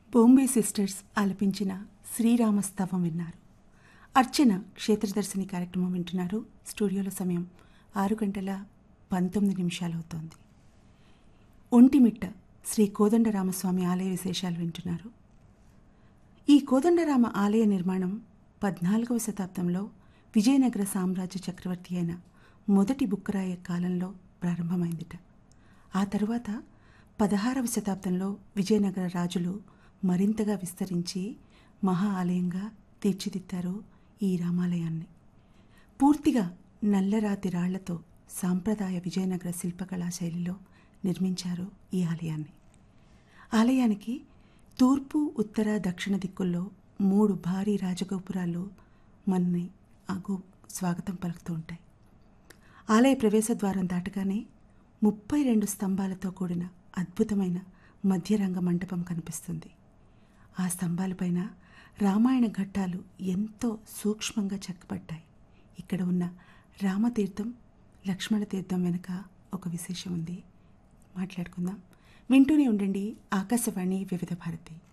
Bombay sisters ఆలపించిన శ్రీరామస్తవం విన్నారు అర్చన క్షేత్రదర్శిని కార్యక్రమం వింటున్నారు స్టూడియోలో సమయం ఆరు గంటల పంతొమ్మిది నిమిషాలు అవుతోంది ఒంటిమిట్ట శ్రీ కోదండరామస్వామి ఆలయ విశేషాలు వింటున్నారు ఈ కోదండరామ ఆలయ నిర్మాణం పద్నాలుగవ శతాబ్దంలో విజయనగర సామ్రాజ్య చక్రవర్తి అయిన మొదటి బుక్కరాయ కాలంలో ప్రారంభమైందిట ఆ తరువాత పదహారవ శతాబ్దంలో విజయనగర రాజులు మరింతగా విస్తరించి మహా ఆలయంగా తీర్చిదిద్దారు ఈ రామాలయాన్ని పూర్తిగా నల్లరాతి రాళ్లతో సాంప్రదాయ విజయనగర శిల్పకళా శైలిలో నిర్మించారు ఈ ఆలయాన్ని ఆలయానికి తూర్పు ఉత్తర దక్షిణ దిక్కుల్లో మూడు భారీ రాజగోపురాలు మనని ఆగు స్వాగతం పలుకుతూ ఉంటాయి ఆలయ ప్రవేశ ద్వారం దాటగానే ముప్పై రెండు స్తంభాలతో కూడిన అద్భుతమైన మధ్యరంగ మంటపం కనిపిస్తుంది ఆ స్తంభాలపైన రామాయణ ఘట్టాలు ఎంతో సూక్ష్మంగా చెక్కబడ్డాయి ఇక్కడ ఉన్న రామతీర్థం లక్ష్మణ తీర్థం వెనుక ఒక విశేషం ఉంది మాట్లాడుకుందాం వింటూనే ఉండండి ఆకాశవాణి వివిధ భారతి